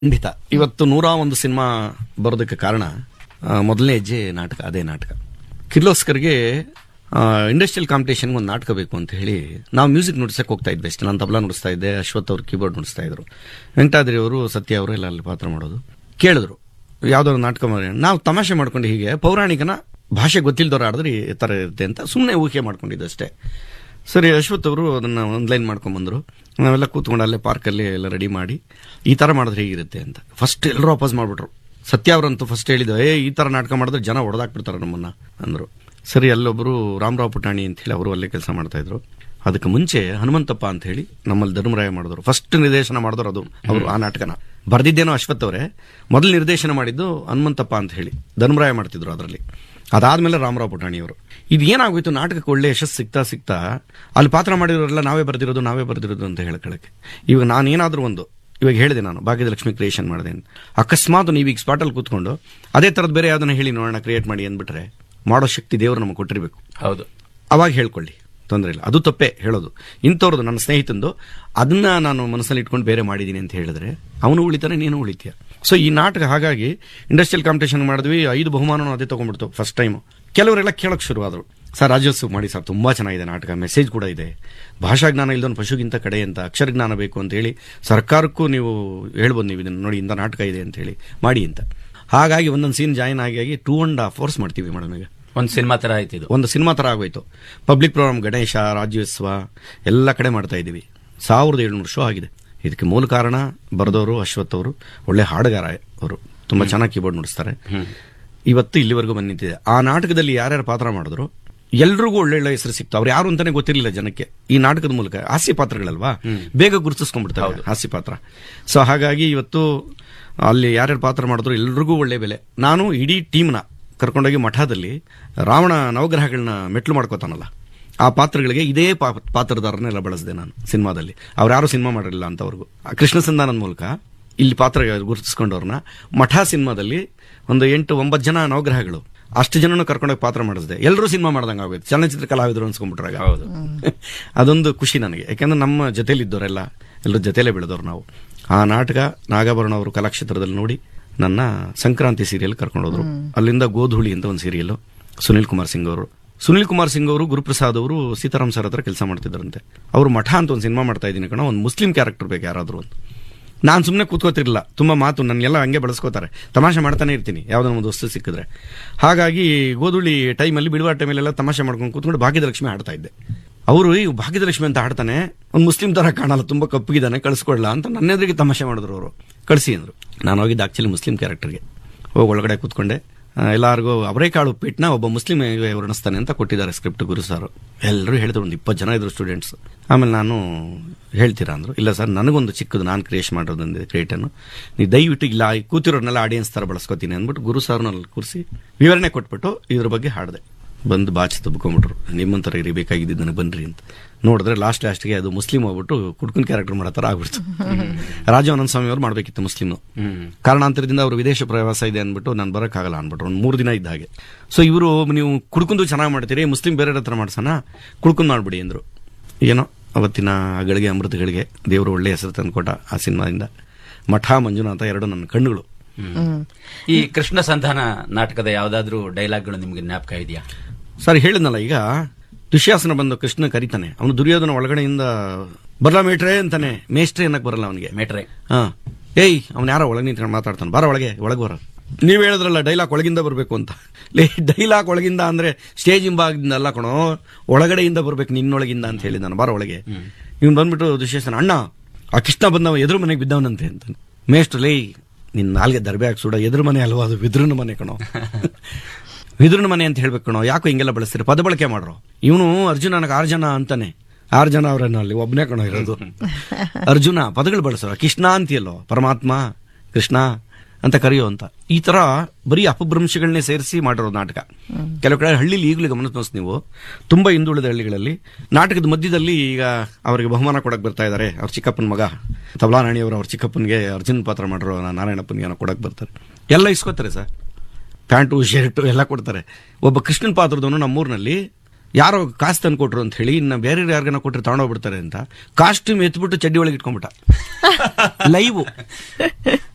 ಖಂಡಿತ ಇವತ್ತು ನೂರ ಒಂದು ಸಿನಿಮಾ ಬರೋದಕ್ಕೆ ಕಾರಣ ಆ, ಮೊದಲನೇ ಹೆಜ್ಜೆ ನಾಟಕ ಅದೇ ನಾಟಕ ಕಿರ್ಲೋಸ್ಕರ್ಗೆ ಇಂಡಸ್ಟ್ರಿಯಲ್ ಕಾಂಪಿಟೇಷನ್ಗೆ ಒಂದು ನಾಟಕ ಬೇಕು ಅಂತ ಹೇಳಿ ನಾವು ಮ್ಯೂಸಿಕ್ ನುಡಿಸಕ್ಕೆ ಹೋಗ್ತಾ ಇದ್ವಿ ಅಷ್ಟೇ ನಾನು ತಬಲಾ ನುಡಿಸ್ತಾ ಇದ್ದೆ ಅಶ್ವಥ್ ಅವರು ಕೀಬೋರ್ಡ್ ನುಡಿಸ್ತಾ ಇದ್ರು ವೆಂಕಟಾದ್ರಿ ಅವರು ಸತ್ಯ ಅವರು ಎಲ್ಲ ಅಲ್ಲಿ ಪಾತ್ರ ಮಾಡೋದು ಕೇಳಿದ್ರು ಯಾವ್ದೋ ಒಂದು ನಾಟಕ ಮಾಡಿ ನಾವು ತಮಾಷೆ ಮಾಡ್ಕೊಂಡು ಹೀಗೆ ಪೌರಾಣಿಕನ ಭಾಷೆ ಗೊತ್ತಿಲ್ದವ್ರು ಆಡಿದ್ರೆ ಈ ಥರ ಇರುತ್ತೆ ಅಂತ ಸುಮ್ಮನೆ ಊಹೆ ಮಾಡ್ಕೊಂಡಿದ್ದು ಅಷ್ಟೇ ಸರಿ ಅಶ್ವಥ್ ಅವರು ಅದನ್ನ ಆನ್ಲೈನ್ ಮಾಡ್ಕೊಂಬಂದ್ರು ನಾವೆಲ್ಲ ಕೂತ್ಕೊಂಡು ಅಲ್ಲೇ ಪಾರ್ಕಲ್ಲಿ ಎಲ್ಲ ರೆಡಿ ಮಾಡಿ ಈ ಥರ ಮಾಡಿದ್ರೆ ಹೇಗಿರುತ್ತೆ ಅಂತ ಫಸ್ಟ್ ಎಲ್ಲರೂ ಅಪೋಸ್ ಮಾಡ್ಬಿಟ್ರು ಸತ್ಯ ಅವರಂತೂ ಫಸ್ಟ್ ಹೇಳಿದ್ರು ಏ ಈ ಥರ ನಾಟಕ ಮಾಡಿದ್ರೆ ಜನ ಹೊಡೆದಾಕ್ಬಿಡ್ತಾರೆ ನಮ್ಮನ್ನ ಅಂದ್ರು ಸರಿ ಅಲ್ಲೊಬ್ರು ರಾಮರಾವ್ ಪುಟಾಣಿ ಅಂತ ಹೇಳಿ ಅವರು ಅಲ್ಲೇ ಕೆಲಸ ಮಾಡ್ತಾ ಇದ್ರು ಅದಕ್ಕೆ ಮುಂಚೆ ಹನುಮಂತಪ್ಪ ಅಂತ ಹೇಳಿ ನಮ್ಮಲ್ಲಿ ಧರ್ಮರಾಯ ಮಾಡಿದ್ರು ಫಸ್ಟ್ ನಿರ್ದೇಶನ ಮಾಡಿದ್ರು ಅದು ಅವರು ಆ ನಾಟಕನ ಬರ್ದಿದ್ದೇನೋ ಅಶ್ವಥ್ ಅವರೇ ಮೊದಲು ನಿರ್ದೇಶನ ಮಾಡಿದ್ದು ಹನುಮಂತಪ್ಪ ಅಂತ ಹೇಳಿ ಧರ್ಮರಾಯ ಮಾಡ್ತಿದ್ರು ಅದರಲ್ಲಿ ಅದಾದ್ಮೇಲೆ ರಾಮರಾವ್ ಪುಟಾಣಿಯವರು ಇದು ಏನಾಗೋಯ್ತು ನಾಟಕಕ್ಕೆ ಒಳ್ಳೆ ಯಶಸ್ಸು ಸಿಗ್ತಾ ಸಿಗ್ತಾ ಅಲ್ಲಿ ಪಾತ್ರ ಮಾಡಿರೋರೆಲ್ಲ ನಾವೇ ಬರ್ದಿರೋದು ನಾವೇ ಬರ್ದಿರೋದು ಅಂತ ಹೇಳ್ಕೊಳಕ್ಕೆ ಇವಾಗ ನಾನು ಏನಾದ್ರೂ ಒಂದು ಇವಾಗ ಹೇಳಿದೆ ನಾನು ಭಾಗ್ಯದಲಕ್ಷ್ಮಿ ಕ್ರಿಯೇಷನ್ ಮಾಡಿದೆ ಅಂತ ಅಕಸ್ಮಾತ್ ನೀವು ಈಗ ಸ್ಪಾಟಲ್ಲಿ ಕೂತ್ಕೊಂಡು ಅದೇ ಥರದ್ದು ಬೇರೆ ಯಾವ್ದನ್ನ ಹೇಳಿ ನೋಡೋಣ ಕ್ರಿಯೇಟ್ ಮಾಡಿ ಅಂದ್ಬಿಟ್ರೆ ಮಾಡೋ ಶಕ್ತಿ ದೇವರು ನಮಗೆ ಕೊಟ್ಟಿರಬೇಕು ಹೌದು ಅವಾಗ ಹೇಳ್ಕೊಳ್ಳಿ ತೊಂದರೆ ಇಲ್ಲ ಅದು ತಪ್ಪೇ ಹೇಳೋದು ಇಂಥವ್ರದ್ದು ನನ್ನ ಸ್ನೇಹಿತಂದು ಅದನ್ನ ನಾನು ಮನಸ್ಸಲ್ಲಿ ಇಟ್ಕೊಂಡು ಬೇರೆ ಮಾಡಿದ್ದೀನಿ ಅಂತ ಹೇಳಿದ್ರೆ ಅವನು ಉಳಿತಾನೆ ನೀನು ಉಳಿತೀಯ ಸೊ ಈ ನಾಟಕ ಹಾಗಾಗಿ ಇಂಡಸ್ಟ್ರಿಯಲ್ ಕಾಂಪಿಟೇಷನ್ ಮಾಡಿದ್ವಿ ಐದು ಬಹುಮಾನನೂ ಅದೇ ತಗೊಂಡ್ಬಿಡ್ತು ಫಸ್ಟ್ ಟೈಮ್ ಕೆಲವರೆಲ್ಲ ಕೇಳಕ್ ಶುರುವಾದ್ರು ಸರ್ ರಾಜ್ಯೋತ್ಸವ ಮಾಡಿ ಸರ್ ತುಂಬಾ ಚೆನ್ನಾಗಿದೆ ನಾಟಕ ಮೆಸೇಜ್ ಕೂಡ ಇದೆ ಭಾಷಾ ಜ್ಞಾನ ಇಲ್ದೊಂದು ಪಶುಗಿಂತ ಕಡೆ ಅಂತ ಅಕ್ಷರ ಜ್ಞಾನ ಬೇಕು ಅಂತ ಹೇಳಿ ಸರ್ಕಾರಕ್ಕೂ ನೀವು ಹೇಳ್ಬೋದು ನೀವು ಇದನ್ನ ನೋಡಿ ಇಂಥ ನಾಟಕ ಇದೆ ಅಂತ ಹೇಳಿ ಮಾಡಿ ಅಂತ ಹಾಗಾಗಿ ಒಂದೊಂದು ಸೀನ್ ಜಾಯಿನ್ ಆಗಿ ಆಗಿ ಟೂ ಅಂಡ್ ಹಾಫ್ ಅವರ್ಸ್ ಮಾಡ್ತೀವಿ ಮೇಡಮ್ ಈಗ ಒಂದು ಸಿನಿಮಾ ತರ ಆಯ್ತು ಇದು ಒಂದು ಸಿನಿಮಾ ತರ ಆಗೋಯ್ತು ಪಬ್ಲಿಕ್ ಪ್ರೋಗ್ರಾಮ್ ಗಣೇಶ ರಾಜ್ಯೋತ್ಸವ ಎಲ್ಲ ಕಡೆ ಮಾಡ್ತಾ ಇದ್ದೀವಿ ಸಾವಿರದ ಏಳ್ನೂರು ಶೋ ಆಗಿದೆ ಇದಕ್ಕೆ ಮೂಲ ಕಾರಣ ಬರೆದವರು ಅಶ್ವಥ್ ಅವರು ಒಳ್ಳೆ ಹಾಡುಗಾರ ಅವರು ತುಂಬಾ ಚೆನ್ನಾಗಿ ಕೀಬೋರ್ಡ್ ನುಡಿಸ್ತಾರೆ ಇವತ್ತು ಇಲ್ಲಿವರೆಗೂ ಬಂದಿದೆ ಆ ನಾಟಕದಲ್ಲಿ ಯಾರ್ಯಾರು ಪಾತ್ರ ಮಾಡಿದ್ರು ಎಲ್ರಿಗೂ ಒಳ್ಳೊಳ್ಳೆ ಹೆಸರು ಸಿಕ್ತು ಅವ್ರು ಯಾರು ಅಂತಾನೆ ಗೊತ್ತಿರಲಿಲ್ಲ ಜನಕ್ಕೆ ಈ ನಾಟಕದ ಮೂಲಕ ಹಾಸ್ಯ ಪಾತ್ರಗಳಲ್ವಾ ಬೇಗ ಗುರುತಿಸ್ಕೊಂಡ್ಬಿಡ್ತಾರೆ ಹಾಸ್ಯ ಪಾತ್ರ ಸೊ ಹಾಗಾಗಿ ಇವತ್ತು ಅಲ್ಲಿ ಯಾರ್ಯಾರು ಪಾತ್ರ ಮಾಡಿದ್ರು ಎಲ್ರಿಗೂ ಒಳ್ಳೆ ಬೆಲೆ ನಾನು ಇಡೀ ಟೀಮ್ನ ಕರ್ಕೊಂಡೋಗಿ ಮಠದಲ್ಲಿ ರಾವಣ ನವಗ್ರಹಗಳನ್ನ ಮೆಟ್ಲು ಮಾಡ್ಕೋತಾನಲ್ಲ ಆ ಪಾತ್ರಗಳಿಗೆ ಇದೇ ಪಾ- ಪಾತ್ರಧಾರನೆಲ್ಲ ಬಳಸಿದೆ ನಾನು ಸಿನಿಮಾದಲ್ಲಿ ಅವ್ರು ಯಾರು ಸಿನಿಮಾ ಮಾಡಿರಲಿಲ್ಲ ಅಂತವ್ರಿಗೂ ಆ ಕೃಷ್ಣ ಸಂಧಾನದ ಮೂಲಕ ಇಲ್ಲಿ ಪಾತ್ರ ಗುರುತಿಸ್ಕೊಂಡವ್ರನ್ನ ಮಠ ಸಿನಿಮಾದಲ್ಲಿ ಒಂದು ಎಂಟು ಒಂಬತ್ತು ಜನ ನವಗ್ರಹಗಳು ಅಷ್ಟು ಜನನು ಕರ್ಕೊಂಡೋಗಿ ಪಾತ್ರ ಮಾಡಿಸಿದೆ ಎಲ್ಲರೂ ಸಿನಿಮಾ ಮಾಡ್ದಂಗೆ ಆಗೋಯ್ತು ಚಲನಚಿತ್ರ ಕಲಾವಿದರು ಅನ್ಸ್ಕೊಂಡ್ಬಿಟ್ರಾಗ ಹೌದು ಅದೊಂದು ಖುಷಿ ನನಗೆ ಯಾಕೆಂದ್ರೆ ನಮ್ಮ ಜೊತೆಲಿ ಇದ್ದವರೆಲ್ಲ ಎಲ್ಲರೂ ಜೊತೆಲೇ ಬೆಳೆದವ್ರು ನಾವು ಆ ನಾಟಕ ನಾಗಾಭರಣ ಅವರು ಕಲಾಕ್ಷೇತ್ರದಲ್ಲಿ ನೋಡಿ ನನ್ನ ಸಂಕ್ರಾಂತಿ ಸೀರಿಯಲ್ ಕರ್ಕೊಂಡೋದ್ರು ಅಲ್ಲಿಂದ ಗೋಧೂಳಿ ಅಂತ ಒಂದು ಸೀರಿಯಲ್ ಸುನಿಲ್ ಕುಮಾರ್ ಸಿಂಗ್ ಅವರು ಸುನಿಲ್ ಕುಮಾರ್ ಸಿಂಗ್ ಅವರು ಗುರುಪ್ರಸಾದ್ ಅವರು ಸೀತಾರಾಮ್ ಸರ್ ಹತ್ರ ಕೆಲಸ ಮಾಡ್ತಿದ್ರಂತೆ ಅವರು ಮಠ ಅಂತ ಒಂದು ಸಿನಿಮಾ ಮಾಡ್ತಾ ಇದ್ದೀನಿ ಕಣ ಒಂದು ಮುಸ್ಲಿಂ ಕ್ಯಾರೆಕ್ಟರ್ ಬೇಕು ಯಾರಾದರೂ ಒಂದು ನಾನು ಸುಮ್ಮನೆ ಕೂತ್ಕೋತಿರ್ಲಿಲ್ಲ ತುಂಬಾ ಮಾತು ನನಗೆಲ್ಲ ಹಂಗೆ ಬಳಸ್ಕೋತಾರೆ ತಮಾಷೆ ಮಾಡ್ತಾನೆ ಇರ್ತೀನಿ ಯಾವುದೋ ಒಂದು ವಸ್ತು ಸಿಕ್ಕಿದ್ರೆ ಹಾಗಾಗಿ ಗೋಧುಳಿ ಟೈಮಲ್ಲಿ ಬಿಡುವ ಟೈಮಲ್ಲೆಲ್ಲ ತಮಾಷೆ ಮಾಡ್ಕೊಂಡು ಕೂತ್ಕೊಂಡು ಭಾಗ್ಯದಲಕ್ಷ್ಮಿ ಆಡ್ತಾ ಇದ್ದೆ ಅವರು ಈ ಭಾಗ್ಯದಲಕ್ಷ್ಮಿ ಅಂತ ಆಡ್ತಾನೆ ಒಂದು ಮುಸ್ಲಿಂ ತರ ಕಾಣಲ್ಲ ತುಂಬಾ ಕಪ್ಪಗಿದ್ದಾನೆ ಕಳಿಸ್ಕೊಡ್ಲಾ ಅಂತ ನನ್ನ ಎದುರಿಗೆ ತಮಾಷೆ ಮಾಡಿದ್ರು ಅವರು ಕಳಿಸಿ ಅಂದ್ರು ನಾನು ಹೋಗಿದ್ದು ಆಕ್ಚುಲಿ ಮುಸ್ಲಿಂ ಕ್ಯಾರೆಕ್ಟರ್ಗೆ ಹೋಗಿ ಒಳಗಡೆ ಕೂತ್ಕೊಂಡೆ ಆ, ಎಲ್ಲಾರ್ಗೂ ಅವರೇಕಾಳು ಉಪ್ಪಿಟ್ಟನ್ನ ಒಬ್ಬ ಮುಸ್ಲಿಂ ವರ್ಣಿಸ್ತಾನೆ ಅಂತ ಕೊಟ್ಟಿದ್ದಾರೆ ಸ್ಕ್ರಿಪ್ಟ್ ಗುರು ಸರ್ ಎಲ್ಲರೂ ಹೇಳಿದ್ರು ಒಂದು ಇಪ್ಪತ್ತು ಜನ ಇದ್ರು ಸ್ಟೂಡೆಂಟ್ಸ್ ಆಮೇಲೆ ನಾನು ಹೇಳ್ತೀರಾ ಅಂದ್ರು ಇಲ್ಲ ಸರ್ ನನಗೊಂದು ಚಿಕ್ಕದು ನಾನು ಕ್ರಿಯೇಟ್ ಮಾಡೋದಂದಿದೆ ಕ್ರಿಯೇಟನ್ನು ನೀವು ದಯವಿಟ್ಟು ಇಲ್ಲ ಈ ಕೂತಿರೋರ್ನೆಲ್ಲ ಆಡಿಯನ್ಸ್ ತರ ಬಳಸ್ಕೊತೀನಿ ಅಂದ್ಬಿಟ್ಟು ಗುರು ಸರ್ನಲ್ಲಿ ಕೂರಿಸಿ ವಿವರಣೆ ಕೊಟ್ಬಿಟ್ಟು ಇದ್ರ ಬಗ್ಗೆ ಹಾಡಿದೆ ಬಂದು ಬಾಚಿ ತಬ್ಕೊಂಡ್ಬಿಟ್ರು ನಿಮ್ಮಂತರ ಇರಬೇಕಾಗಿದ್ದು ನನಗೆ ಬನ್ರಿ ಅಂತ ನೋಡಿದ್ರೆ ಲಾಸ್ಟ್ ಲಾಸ್ಟ್ಗೆ ಅದು ಮುಸ್ಲಿಂ ಹೋಗ್ಬಿಟ್ಟು ಕುಡ್ಕನ್ ಕ್ಯಾರೆಕ್ಟರ್ ಮಾಡೋ ಥರ ಆಗ್ಬಿಡ್ತು ರಾಜಾನಂದ ಸ್ವಾಮಿ ಅವ್ರು ಮಾಡ್ಬೇಕಿತ್ತು ಮುಸ್ಲಿಂ ಹ್ಮ್ ಕಾರಣಾಂತರದಿಂದ ಅವರು ವಿದೇಶ ಪ್ರವಾಸ ಇದೆ ಅಂದ್ಬಿಟ್ಟು ನಾನು ಬರೋಕ್ಕಾಗಲ್ಲ ಅಂದ್ಬಿಟ್ರು ಒಂದು ಮೂರು ದಿನ ಇದ್ದ ಹಾಗೆ ಸೊ ಇವರು ನೀವು ಕುಡ್ಕೊಂಡು ಚೆನ್ನಾಗಿ ಮಾಡ್ತೀರಿ ಮುಸ್ಲಿಂ ಬೇರೆ ಹತ್ರ ಮಾಡ್ಸೋಣ ಕುಡ್ಕೊಂಡು ಮಾಡ್ಬಿಡಿ ಅಂದ್ರು ಏನೋ ಅವತ್ತಿನ ಆ ಗಳಿಗೆ ಅಮೃತಗಳಿಗೆ ದೇವರು ಒಳ್ಳೆ ಹೆಸರು ತಂದ್ಕೊಟ್ಟ ಆ ಸಿನಿಮಾದಿಂದ ಮಠ ಮಂಜುನಾಥ ಎರಡು ನನ್ನ ಕಣ್ಣುಗಳು ಈ ಕೃಷ್ಣ ಸಂಧಾನ ನಾಟಕದ ಯಾವ್ದಾದ್ರು ಡೈಲಾಗ್ಗಳು ನಿಮ್ಗೆ ಜ್ಞಾಪಕ ಇದೆಯಾ ಸರ್ ಹೇಳಿದ್ನಲ್ಲ ಈಗ ದುಶ್ಯಾಸನ ಬಂದು ಕೃಷ್ಣ ಕರಿತಾನೆ ಅವನು ದುರ್ಯೋಧನ ಒಳಗಡೆಯಿಂದ ಬರಲ್ಲ ಮೇಟ್ರೆ ಅಂತಾನೆ ಮೇಷ್ಟ್ರೆ ಅನ್ನಕ್ ಬರಲ್ಲ ಅವನಿಗೆ ಮೇಟ್ರೆ ಹಾ ಏಯ್ ಅವ್ನು ಯಾರೋ ಒಳಗೆ ನಿಂತ್ಕೊಂಡು ಮಾತಾಡ್ತಾನೆ ಬರ ಒಳಗೆ ಒಳಗೆ ಬರ ನೀವ್ ಹೇಳಿದ್ರಲ್ಲ ಡೈಲಾಗ್ ಒಳಗಿಂದ ಬರಬೇಕು ಅಂತ ಲೇ ಡೈಲಾಗ್ ಒಳಗಿಂದ ಅಂದ್ರೆ ಸ್ಟೇಜ್ ಹಿಂಭಾಗದಿಂದ ಅಲ್ಲ ಕಣೋ ಒಳಗಡೆಯಿಂದ ಬರ್ಬೇಕು ನಿನ್ನೊಳಗಿಂದ ಅಂತ ಹೇಳಿ ನಾನು ಬರ ಒಳಗೆ ಇವ್ನು ಬಂದ್ಬಿಟ್ಟು ದುಶ್ಯಾಸನ ಅಣ್ಣ ಆ ಕೃಷ್ಣ ಬಂದವ ಎದುರು ಮನೆಗೆ ಬಿದ್ದವನಂತೆ ಅಂತ ಮೇಷ್ಟ್ರು ಲೇ ನಿನ್ನ ನಾಲ್ಗೆ ದರ್ಬೆ ಹಾಕಿ ಸುಡ ಎದುರು ಮನೆ ಅಲ್ವಾ ಅದು ವಿದ್ರುನ ಮನೆ ಕಣೋ ವಿದುರನ ಮನೆ ಅಂತ ಹೇಳ್ಬೇಕು ಕಣೋ ಯಾಕೋ ಹಿಂಗೆಲ್ಲ ಬಳಸ್ತೀರಿ ಪದ ಬಳಕೆ ಮಾಡ್ರು ಇವನು ಅರ್ಜುನ ನನಗೆ ಆರು ಜನ ಅಂತಾನೆ ಆರು ಜನ ಅವರನ್ನ ಅಲ್ಲಿ ಒಬ್ಬನೇ ಕಣೋ ಇರೋದು ಅರ್ಜುನ ಪದಗಳು ಬಳಸೋ ಕೃಷ್ಣ ಅಂತೀಯಲ್ಲೋ ಪರಮಾತ್ಮ ಕೃಷ್ಣ ಅಂತ ಕರೆಯೋ ಅಂತ ಈ ತರ ಬರೀ ಅಪಭ್ರಂಶಗಳನ್ನೇ ಸೇರಿಸಿ ಮಾಡಿರೋ ನಾಟಕ ಕೆಲವು ಕಡೆ ಹಳ್ಳಿಲಿ ಈಗಲೂ ಗಮನಿಸ್ ನೀವು ತುಂಬಾ ಹಿಂದುಳಿದ ಹಳ್ಳಿಗಳಲ್ಲಿ ನಾಟಕದ ಮಧ್ಯದಲ್ಲಿ ಈಗ ಅವರಿಗೆ ಬಹುಮಾನ ಕೊಡಕ್ ಬರ್ತಾ ಇದ್ದಾರೆ ಅವ್ರ ಚಿಕ್ಕಪ್ಪನ ಮಗ ತಬಲಾ ರಾಣಿಯವರು ಅವ್ರ ಚಿಕ್ಕಪ್ಪನಿಗೆ ಅರ್ಜುನ್ ಪಾತ್ರ ಮಾಡಿರೋ ನಾರಾಯಣಪ್ಪನಿಗೆ ಏನೋ ಕೊಡಕ್ ಬರ್ತಾರೆ ಎಲ್ಲ ಇಸ್ಕೋತಾರೆ ಸರ್ ಪ್ಯಾಂಟು ಶರ್ಟು ಎಲ್ಲ ಕೊಡ್ತಾರೆ ಒಬ್ಬ ಕೃಷ್ಣನ್ ಪಾತ್ರದವನು ನಮ್ಮೂರಿನಲ್ಲಿ ಯಾರೋ ಕಾಸು ತಂದು ಕೊಟ್ರು ಅಂತ ಹೇಳಿ ಇನ್ನ ಬೇರೆ ಯಾರಿಗಾನ ಕೊಟ್ಟರೆ ತಗೊಂಡೋಗ್ಬಿಡ್ತಾರೆ ಅಂತ ಕಾಸ್ಟ್ಯೂಮ್ ಎತ್ಬಿಟ್ಟು ಚಡ್ಡಿ ಒಳಗೆ ಇಟ್ಕೊಂಡ್ಬಿಟ್ಟ ಲೈವ್